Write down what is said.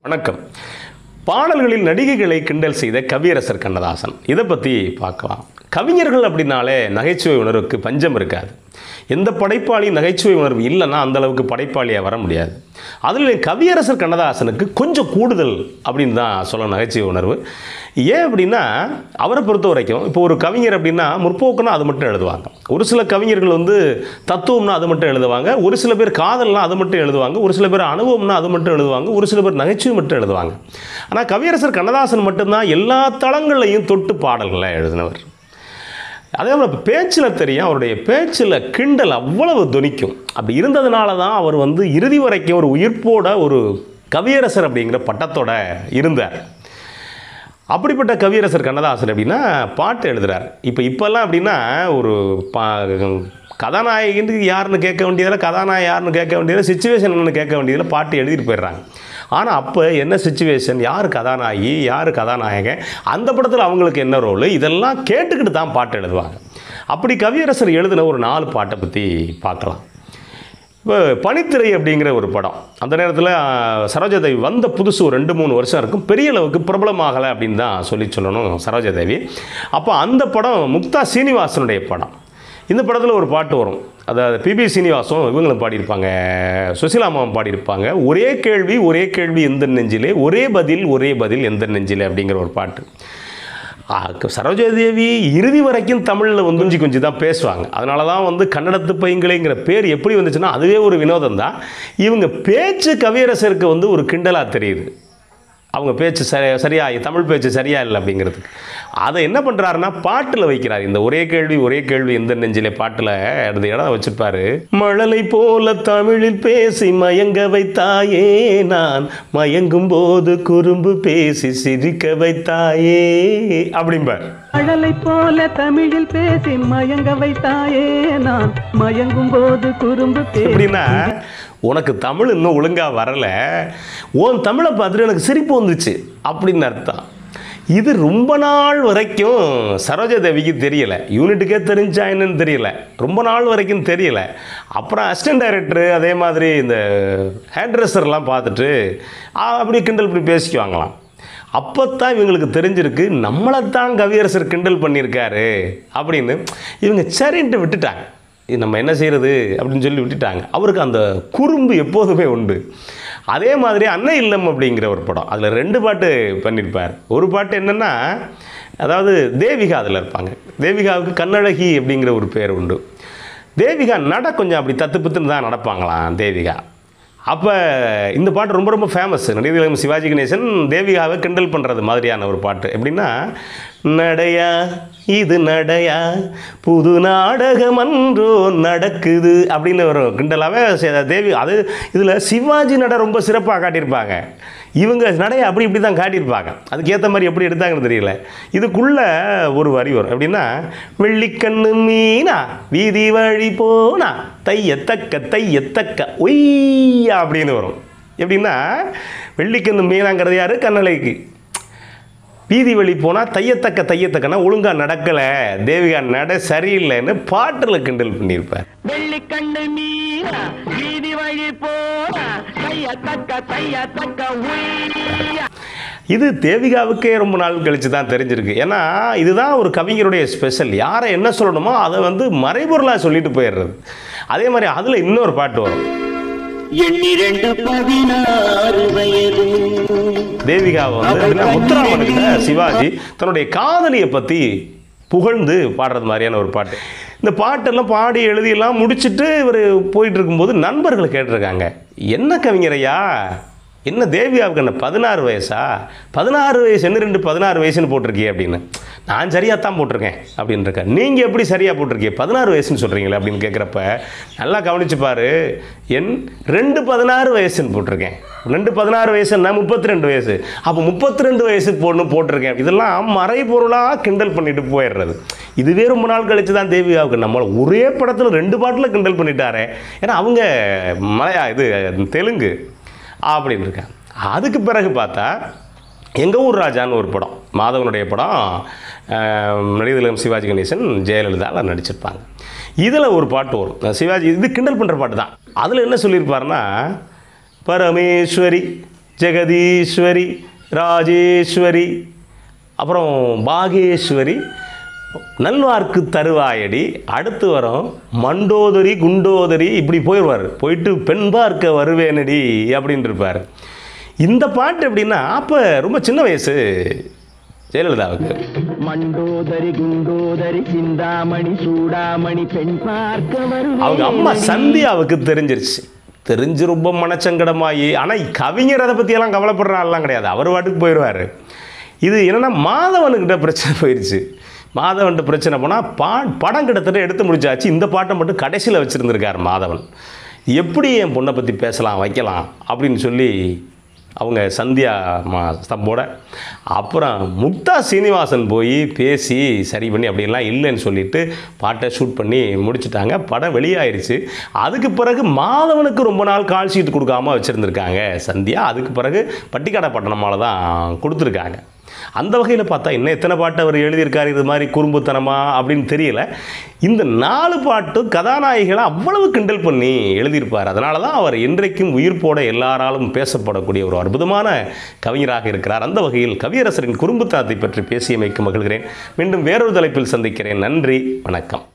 வணக்கம் பாடல்களில் நடிகைகளை கிண்டல் செய்த கவியரசர் கண்ணதாசன் இதை பற்றி பார்க்கலாம் கவிஞர்கள் அப்படின்னாலே நகைச்சுவை உணர்வுக்கு பஞ்சம் இருக்காது எந்த படைப்பாளி நகைச்சுவை உணர்வு இல்லைன்னா அந்த அளவுக்கு படைப்பாளியாக வர முடியாது அதில் கவியரசர் கண்ணதாசனுக்கு கொஞ்சம் கூடுதல் அப்படின்னு தான் சொல்ல நகைச்சுவை உணர்வு ஏன் அப்படின்னா அவரை பொறுத்த வரைக்கும் இப்போ ஒரு கவிஞர் அப்படின்னா முற்போக்குன்னா அது மட்டும் எழுதுவாங்க ஒரு சில கவிஞர்கள் வந்து தத்துவம்னா அது மட்டும் எழுதுவாங்க ஒரு சில பேர் காதல்னா அது மட்டும் எழுதுவாங்க ஒரு சில பேர் அனுபவம்னா அது மட்டும் எழுதுவாங்க ஒரு சில பேர் நகைச்சுவை மட்டும் எழுதுவாங்க ஆனால் கவியரசர் கண்ணதாசன் மட்டும்தான் எல்லா தளங்களையும் தொட்டு பாடல்களை எழுதினவர் அதே போல் பேச்சில் தெரியும் அவருடைய பேச்சில் கிண்டல் அவ்வளவு துணிக்கும் அப்படி இருந்ததுனால தான் அவர் வந்து இறுதி வரைக்கும் ஒரு உயிர்ப்போட ஒரு கவியரசர் அப்படிங்கிற பட்டத்தோட இருந்தார் அப்படிப்பட்ட கவியரசர் கண்ணதாசன் அப்படின்னா பாட்டு எழுதுறார் இப்போ இப்போல்லாம் அப்படின்னா ஒரு பா கதாநாயகன் யாருன்னு கேட்க வேண்டியதில் கதாநாயகன் யாருன்னு கேட்க வேண்டியதில் சுச்சுவேஷன் என்னன்னு கேட்க வேண்டியதில் பாட்டு எழுதிட்டு போயிடுறாங்க ஆனால் அப்போ என்ன சுச்சுவேஷன் யார் கதாநாயகி யார் கதாநாயகன் அந்த படத்தில் அவங்களுக்கு என்ன ரோல் இதெல்லாம் கேட்டுக்கிட்டு தான் பாட்டு எழுதுவாங்க அப்படி கவியரசர் எழுதின ஒரு நாலு பாட்டை பற்றி பார்க்கலாம் இப்போ பனித்திரை அப்படிங்கிற ஒரு படம் அந்த நேரத்தில் சரோஜாதேவி வந்த புதுசு ஒரு ரெண்டு மூணு வருஷம் இருக்கும் பெரிய அளவுக்கு பிரபலமாகலை அப்படின்னு தான் சொல்லி சொல்லணும் சரோஜாதேவி அப்போ அந்த படம் முக்தா சீனிவாசனுடைய படம் இந்த படத்தில் ஒரு பாட்டு வரும் அதாவது பிபி சீனிவாசும் இவங்களும் பாடியிருப்பாங்க சுசிலாமாவும் பாடியிருப்பாங்க ஒரே கேள்வி ஒரே கேள்வி எந்த நெஞ்சிலே ஒரே பதில் ஒரே பதில் எந்த நெஞ்சிலே அப்படிங்கிற ஒரு பாட்டு ஆ, சரோஜாதேவி இறுதி வரைக்கும் தமிழில் வந்து கொஞ்சம் கொஞ்சம் தான் பேசுவாங்க அதனால தான் வந்து கன்னடத்து பையங்களேங்கிற பேர் எப்படி வந்துச்சுன்னா அதுவே ஒரு வினோதம் தான் இவங்க பேச்சு கவியரசருக்கு வந்து ஒரு கிண்டலாக தெரியுது அவங்க பேச்சு சரி சரியா தமிழ் பேச்சு சரியா இல்லை அப்படிங்கிறதுக்கு அதை என்ன பண்ணுறாருன்னா பாட்டில் வைக்கிறார் இந்த ஒரே கேள்வி ஒரே கேள்வி எந்த நெஞ்சிலே பாட்டில் அந்த இடம் வச்சிருப்பாரு மழலை போல தமிழில் பேசி மயங்க வைத்தாயே நான் மயங்கும் போது குறும்பு பேசி சிரிக்க வைத்தாயே அப்படிம்பார் அழலை போல தமிழில் பேசி மயங்க வைத்தாயே நான் மயங்கும் போது குறும்பு பேசி எப்படின்னா உனக்கு தமிழ் இன்னும் ஒழுங்காக வரல உன் தமிழை பார்த்துட்டு எனக்கு சிரிப்பு வந்துச்சு அப்படின்னு அர்த்தம் இது ரொம்ப நாள் வரைக்கும் சரோஜா தேவிக்கு தெரியல யூனிட்டுக்கே தெரிஞ்சா என்னன்னு தெரியல ரொம்ப நாள் வரைக்கும் தெரியல அப்புறம் அசிஸ்டன்ட் டைரக்டர் அதே மாதிரி இந்த ஹேர்ட்ரெஸ்ஸர்லாம் பார்த்துட்டு ஆ, அப்படி கிண்டல் இப்படி பேசிக்குவாங்களாம் அப்போ தான் இவங்களுக்கு தெரிஞ்சிருக்கு நம்மளைத்தான் கவியரசர் கிண்டல் பண்ணியிருக்காரு அப்படின்னு இவங்க சரின்ட்டு விட்டுட்டாங்க இது நம்ம என்ன செய்கிறது அப்படின்னு சொல்லி விட்டுட்டாங்க அவருக்கு அந்த குறும்பு எப்போதுமே உண்டு அதே மாதிரி அன்னை இல்லம் அப்படிங்கிற ஒரு படம் அதில் ரெண்டு பாட்டு பண்ணியிருப்பார் ஒரு பாட்டு என்னென்னா அதாவது தேவிகா அதில் இருப்பாங்க தேவிகாவுக்கு கண்ணழகி அப்படிங்கிற ஒரு பேர் உண்டு தேவிகா நட கொஞ்சம் அப்படி தத்து புத்துன்னு தான் நடப்பாங்களாம் தேவிகா அப்போ இந்த பாட்டு ரொம்ப ரொம்ப ஃபேமஸ் நடிகர் சிவாஜி கணேசன் தேவிகாவை கிண்டல் பண்ணுறது மாதிரியான ஒரு பாட்டு எப்படின்னா நடையா இது நடையா புது நாடகம் அன்றோ நடக்குது அப்படின்னு ஒரு கிண்டலாகவே சே- தேவி அது இதில் சிவாஜி நட ரொம்ப சிறப்பாக காட்டியிருப்பாங்க இவங்க நடையை அப்படி இப்படி தான் காட்டியிருப்பாங்க அதுக்கேற்ற மாதிரி எப்படி எடுத்தாங்கன்னு தெரியல இதுக்குள்ளே ஒரு வரி வரும் எப்படின்னா வெள்ளிக்கண்ணு மீனா வீதி வழி போனா தையத்தக்க தையத்தக்க ஒய்யா அப்படின்னு வரும் எப்படின்னா வெள்ளிக்கண்ணு மீனாங்கிறது யாரு கண்ணலைக்கு வீதி வழி போனால் தையத்தக்க தையத்தக்கன்னா ஒழுங்காக நடக்கலை தேவிகா நட சரியில்லைன்னு பாட்டில் கிண்டல் பண்ணியிருப்பார் வெள்ளிக்கண்ணு மீனா வீதி வழி போனா தைய தக்க தைய தக்க உய்யா இது தேவிகாவுக்கே ரொம்ப நாள் கழித்து தான் தெரிஞ்சிருக்கு ஏன்னா இதுதான் ஒரு கவிஞருடைய ஸ்பெஷல் யாரை என்ன சொல்லணுமோ அதை வந்து மறைபொருளாக சொல்லிட்டு போயிடுறது அதே மாதிரி அதில் இன்னொரு பாட்டு வரும் எண்ணிரண்டு பதினாறு வயது தேவிகாவை வந்து எப்படின்னா முத்துராமனுக்கு சிவாஜி தன்னுடைய காதலியை பற்றி புகழ்ந்து பாடுறது மாதிரியான ஒரு பாட்டு இந்த பாட்டெல்லாம் பாடி எழுதியெல்லாம் முடிச்சுட்டு இவர் போயிட்டு இருக்கும்போது நண்பர்கள் கேட்டிருக்காங்க என்ன கவிஞரையா என்ன தேவிகாவுக்கு என்ன பதினாறு வயசா பதினாறு வயசு என்ன ரெண்டு பதினாறு வயசுன்னு போட்டிருக்கியே அப்படின்னு நான் சரியாக தான் போட்டிருக்கேன் அப்படின்னு இருக்கேன் நீங்கள் எப்படி சரியாக போட்டிருக்கீங்க பதினாறு வயசுன்னு சொல்கிறீங்களே அப்படின்னு கேட்குறப்ப நல்லா கவனிச்சு பாரு என் ரெண்டு பதினாறு வயசுன்னு போட்டிருக்கேன் ரெண்டு பதினாறு வயசுன்னா முப்பத்தி ரெண்டு வயசு அப்போ முப்பத்தி ரெண்டு வயசு பொண்ணு போட்டிருக்கேன் இதெல்லாம் மறைபொருளாக கிண்டல் பண்ணிட்டு போயிடுறது இதுவே ரொம்ப நாள் கழிச்சு தான் தேவிகாவுக்கு நம்மளை ஒரே படத்தில் ரெண்டு பாட்டில் கிண்டல் பண்ணிட்டாரே ஏன்னா அவங்க மலையா இது தெலுங்கு அப்படின்னு இருக்காங்க அதுக்கு பிறகு பார்த்தா எங்கள் ஊர் ராஜான்னு ஒரு படம் மாதவனுடைய படம் நடிகர் சிவாஜி கணேசன் ஜெயலலிதாவில் நடிச்சிருப்பாங்க இதில் ஒரு பாட்டு வரும் சிவாஜி இது கிண்டல் பண்ணுற பாட்டு தான் அதில் என்ன சொல்லியிருப்பாருன்னா பரமேஸ்வரி ஜெகதீஸ்வரி ராஜேஸ்வரி அப்புறம் பாகேஸ்வரி நல்வார்க்கு தருவாயடி அடுத்து வரும் மண்டோதரி குண்டோதரி இப்படி போயிடுவார் போயிட்டு பெண் பார்க்க வருவேனடி அப்படின்னு இருப்பார் இந்த பாட்டு எப்படின்னா அப்போ ரொம்ப சின்ன வயசு ஜெயலலிதாவுக்கு மண்டோதரி குண்டோதரி சிந்தாமணி சூடாமணி பெண் பார்க்க வருவேன் அவங்க அம்மா சந்தியாவுக்கு தெரிஞ்சிருச்சு தெரிஞ்சு ரொம்ப மனச்சங்கடமாயி ஆனால் கவிஞர் அதை பற்றியெல்லாம் கவலைப்படுறாள்லாம் கிடையாது அவர் வாட்டுக்கு போயிடுவார் இது என்னென்னா மாதவனுக்கிட்ட பிரச்சனை போயிடுச்சு மாதவன்கிட்ட பிரச்சனை போனால் பா படம் கிட்டத்தட்ட எடுத்து முடிச்சாச்சு இந்த பாட்டை மட்டும் கடைசியில் வச்சுருந்துருக்கார் மாதவன் எப்படி என் பொண்ணை பற்றி பேசலாம் வைக்கலாம் அப்படின்னு சொல்லி அவங்க சந்தியா மா ஸ்தம்போட அப்புறம் முக்தா சீனிவாசன் போய் பேசி சரி பண்ணி அப்படிலாம் இல்லைன்னு சொல்லிட்டு பாட்டை ஷூட் பண்ணி முடிச்சிட்டாங்க படம் வெளியாயிருச்சு அதுக்கு பிறகு மாதவனுக்கு ரொம்ப நாள் கால் ஷீட் கொடுக்காம வச்சுருந்துருக்காங்க சந்தியா அதுக்கு பிறகு பட்டிக்காடை பட்டணமால தான் கொடுத்துருக்காங்க அந்த வகையில் பார்த்தா இன்னும் எத்தனை பாட்டு அவர் எழுதியிருக்காரு இது மாதிரி குறும்புத்தனமா அப்படின்னு தெரியல இந்த நாலு பாட்டும் கதாநாயகிகளை அவ்வளவு கிண்டல் பண்ணி எழுதியிருப்பார் அதனால தான் அவர் இன்றைக்கும் உயிர்ப்போட எல்லாராலும் பேசப்படக்கூடிய ஒரு அற்புதமான கவிஞராக இருக்கிறார் அந்த வகையில் கவியரசரின் குறும்புத்தனத்தை பற்றி பேசியமைக்கு மகிழ்கிறேன் மீண்டும் வேறொரு தலைப்பில் சந்திக்கிறேன் நன்றி வணக்கம்